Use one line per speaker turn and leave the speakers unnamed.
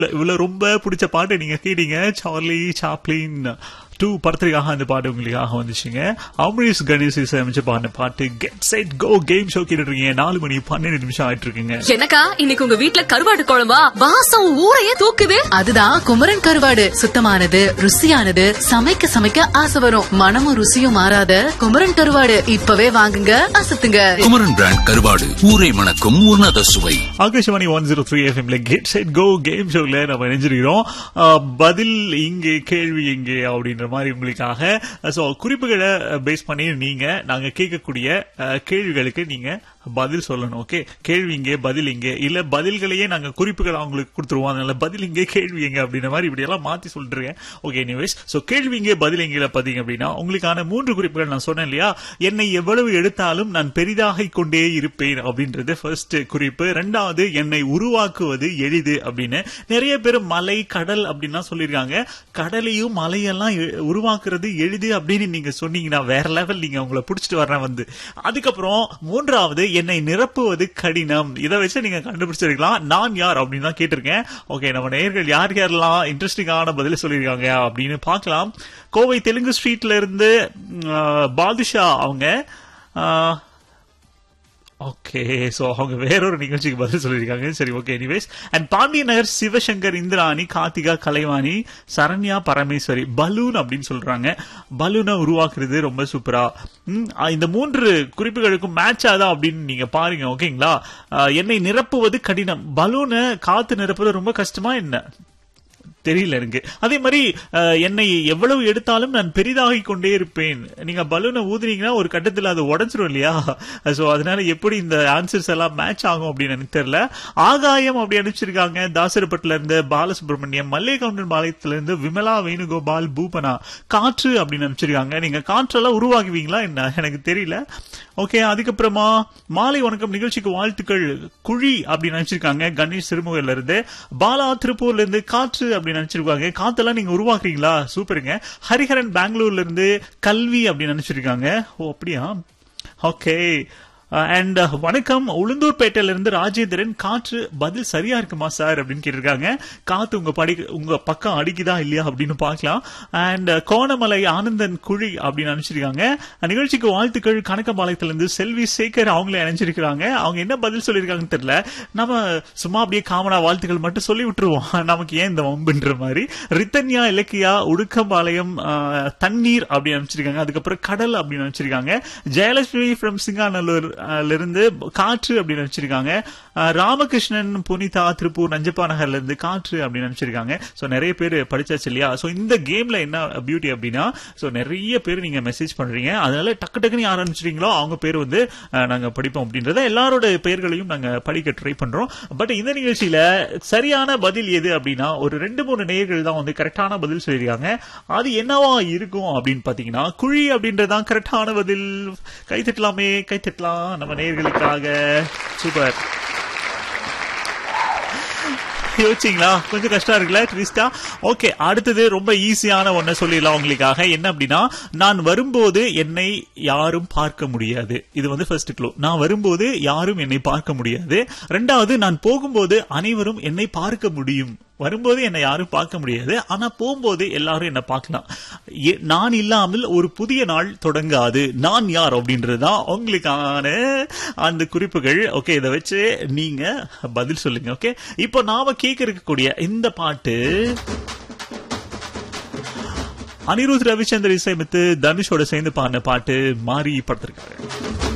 இவ்வளவு ரொம்ப பிடிச்ச பாட்டு நீங்க கேட்டீங்க சார்லி சாப்ளின் டூ படத்திற்காக அந்த பாட்டு உங்களுக்காக வந்துச்சுங்க அமரீஷ் கணேஷ் இசையமைச்சு பாடின பாட்டு get set go game show கேட்டுட்டு இருக்கீங்க நாலு மணி பன்னெண்டு நிமிஷம் ஆயிட்டு இருக்குங்க
எனக்கா இன்னைக்கு உங்க வீட்ல கருவாட்டு குழம்பா வாசம் ஊரையே தூக்குது
அதுதான் குமரன் கருவாடு சுத்தமானது ருசியானது சமைக்க சமைக்க ஆசை வரும் மனமும் ருசியும் மாறாத குமரன் கருவாடு இப்பவே வாங்குங்க அசத்துங்க
குமரன் பிராண்ட் கருவாடு ஊரை மணக்கும் உன்னத சுவை
ஆகாஷவாணி ஒன் ஜீரோ த்ரீ எஃப்எம்ல கெட் செட் கோ கேம் ஷோல நம்ம இணைஞ்சிருக்கிறோம் அஹ், பதில் இங்கே கேள்வி எங்கே அப்படின்ற மாதிரி உங்களுக்காக ஸோ குறிப்புகளை பேஸ் பண்ணி நீங்க நாங்க கேட்கக்கூடிய அஹ், கேள்விகளுக்கு நீங்க பதில் சொல்லணும் ஓகே கேள்வி இங்கே பதில் இங்கே இல்ல பதில்களையே நாங்க குறிப்புகள் அவங்களுக்கு கொடுத்துருவோம் அதனால பதில் இங்கே கேள்வி எங்க அப்படின்ற மாதிரி இப்படி எல்லாம் மாத்தி சொல்லிருக்கேன் ஓகே எனிவேஸ் ஸோ கேள்வி இங்கே பதில் எங்கே பாத்தீங்க அப்படின்னா உங்களுக்கான மூன்று குறிப்புகள் நான் சொன்னேன் இல்லையா என்னை எவ்வளவு எடுத்தாலும் நான் பெரிதாகிக் கொண்டே இருப்பேன் அப்படின்றது ஃபர்ஸ்ட் குறிப்பு ரெண்டாவது என்னை உருவாக்குவது எளிது அப்படின்னு நிறைய பேர் மலை கடல் அப்படின்னா சொல்லியிருக்காங்க கடலையும் மலையெல்லாம் எ- உருவாக்குறது எளிது அப்படின்னு நீங்க சொன்னீங்கன்னா வேற லெவல் நீங்க உங்களை பிடிச்சிட்டு வர்றேன் வந்து அதுக்கப்புறம் மூன்றாவது என்னை நிரப்புவது கடினம் இதை வச்சு நீங்க கண்டுபிடிச்சிருக்கலாம் நான் யார் அப்படின்னு தான் கேட்டிருக்கேன் ஓகே நம்ம நேயர்கள் யார் யாரெல்லாம் இன்ட்ரெஸ்டிங்கான பதில் சொல்லியிருக்காங்க அப்படின்னு பார்க்கலாம் கோவை தெலுங்கு ஸ்ட்ரீட்ல இருந்து ம், பாதுஷா அவங்க ஆ, ஓகே சோ அவங்க வேறொரு நிகழ்ச்சிக்கு பதில் சொல்லியிருக்காங்க சரி okay anyways and Pandiya Nagar Sivasankar Indrani Karthika Kalaivani Saranya Parameswari balloon அப்படின்னு சொல்றாங்க பலூனை உருவாக்குறது ரொம்ப சூப்பரா ம், ஆ, இந்த மூன்று குறிப்புகளுக்கும் மேட்ச் ஆதா அப்படின்னு நீங்க பாருங்க ஓகேங்களா ஆ, என்னை நிரப்புவது கடினம் பலூனை காத்து நிரப்புறது ரொம்ப கஷ்டமா என்ன தெரியல எனக்கு அதே மாதிரி அஹ், என்னை எவ்வளவு எடுத்தாலும் நான் பெரிதாகிக் கொண்டே இருப்பேன் நீங்க பலூனை ஊதுனீங்கன்னா ஒரு கட்டத்தில் அது உடஞ்சிரும் இல்லையா சோ அதனால எப்படி இந்த ஆன்சர்ஸ் எல்லாம் மேட்ச் ஆகும் அப்படின்னு எனக்கு தெரியல ஆகாயம் அப்படி அனுப்பிச்சிருக்காங்க தாசரப்பட்டுல இருந்து பாலசுப்ரமணியம் மல்லிகவுண்டன் பாளையத்துல இருந்து விமலா வேணுகோபால் பூபனா காற்று அப்படின்னு அனுப்பிச்சிருக்காங்க நீங்க காற்றெல்லாம் உருவாக்குவீங்களா என்ன எனக்கு தெரியல ஓகே அதுக்கப்புறமா மாலை வணக்கம் நிகழ்ச்சிக்கு வாழ்த்துக்கள் குழி அப்படின்னு நினைச்சிருக்காங்க கணேஷ் சிறுமுகையில இருந்து பாலா திருப்பூர்ல இருந்து காற்று அப்படின்னு நினைச்சிருக்காங்க காத்தெல்லாம் நீங்க உருவாக்குறீங்களா சூப்பருங்க ஹரிஹரன் பெங்களூர்ல இருந்து கல்வி அப்படின்னு நினைச்சிருக்காங்க ஓ அப்படியா ஓகே அண்ட் வணக்கம் உளுந்தூர்பேட்டையில இருந்து ராஜேந்திரன் காற்று பதில் சரியா இருக்குமா சார் அப்படின்னு கேட்டிருக்காங்க காத்து உங்க படி உங்க பக்கம் அடிக்குதா இல்லையா அப்படின்னு பார்க்கலாம் அண்ட் கோணமலை ஆனந்தன் குழி அப்படின்னு நினைச்சிருக்காங்க நிகழ்ச்சிக்கு வாழ்த்துக்கள் கணக்கம்பாளையத்துல இருந்து செல்வி சேகர் அவங்களே நினைச்சிருக்காங்க அவங்க என்ன பதில் சொல்லியிருக்காங்கன்னு தெரியல நம்ம சும்மா அப்படியே காமனா வாழ்த்துக்கள் மட்டும் சொல்லி விட்டுருவோம் நமக்கு ஏன் இந்த வம்புன்ற மாதிரி ரித்தன்யா இலக்கியா உடுக்கம்பாளையம் ஆஹ், தண்ணீர் அப்படின்னு நினைச்சிருக்காங்க அதுக்கப்புறம் கடல் அப்படின்னு நினைச்சிருக்காங்க ஜெயலட்சுமி ஃப்ரம் சிங்காநல்லூர் ஆஹ், இருந்து காற்று அப்படின்னு நினைச்சிருக்காங்க ஆஹ், ராமகிருஷ்ணன் புனிதா திருப்பூர் நஞ்சப்பா நகர்ல இருந்து காற்று அப்படின்னு நினைச்சிருக்காங்க சோ நிறைய பேர் படிச்சாச்சு இல்லையா சோ இந்த கேம்ல என்ன பியூட்டி அப்படின்னா சோ நிறைய பேர் நீங்க மெசேஜ் பண்றீங்க அதனால டக்கு டக்குன்னு யார் அனுப்பிச்சிட்டீங்களோ அவங்க பேர் வந்து ஆஹ், நாங்க படிப்போம் அப்படின்றத எல்லாரோட பெயர்களையும் நாங்க படிக்க ட்ரை பண்றோம் பட் இந்த நிகழ்ச்சியில சரியான பதில் எது அப்படின்னா ஒரு ரெண்டு மூணு நேயர்கள் தான் வந்து கரெக்டான பதில் சொல்லியிருக்காங்க அது என்னவா இருக்கும் அப்படின்னு பாத்தீங்கன்னா குழி அப்படின்றதான் கரெக்டான பதில் கை தட்டலாமே கை தட்டலாம் நம்ம நேயர்களுக்காக சூப்பர் யோசிச்சிங்களா கொஞ்சம் கஷ்டம் இருக்குல்ல ட்விஸ்டா ஓகே அடுத்தது ரொம்ப ஈஸியான ஒன்ன சொல்லிடலாம் உங்களுக்காக என்ன அப்படின்னா நான் வரும்போது என்னை யாரும் பார்க்க முடியாது இது வந்து ஃபர்ஸ்ட் க்ளூ நான் வரும்போது யாரும் என்னை பார்க்க முடியாது ரெண்டாவது நான் போகும்போது அனைவரும் என்னை பார்க்க முடியும் வரும்போது என்னை யாரும் பார்க்க முடியாது ஆனா போகும்போது எல்லாரும் என்ன பார்க்கலாம் எ- நான் இல்லாமல் ஒரு புதிய நாள் தொடங்காது நான் யார் அப்படின்றதுதான் உங்களுக்கான அந்த குறிப்புகள் ஓகே இதை வச்சு நீங்க பதில் சொல்லுங்க ஓகே இப்போ நாம கேட்க இருக்கக்கூடிய இந்த பாட்டு அனிருத் ரவிச்சந்திர இசையமைத்து தனுஷோட சேர்ந்து பாடின பாட்டு மாறி படுத்திருக்காரு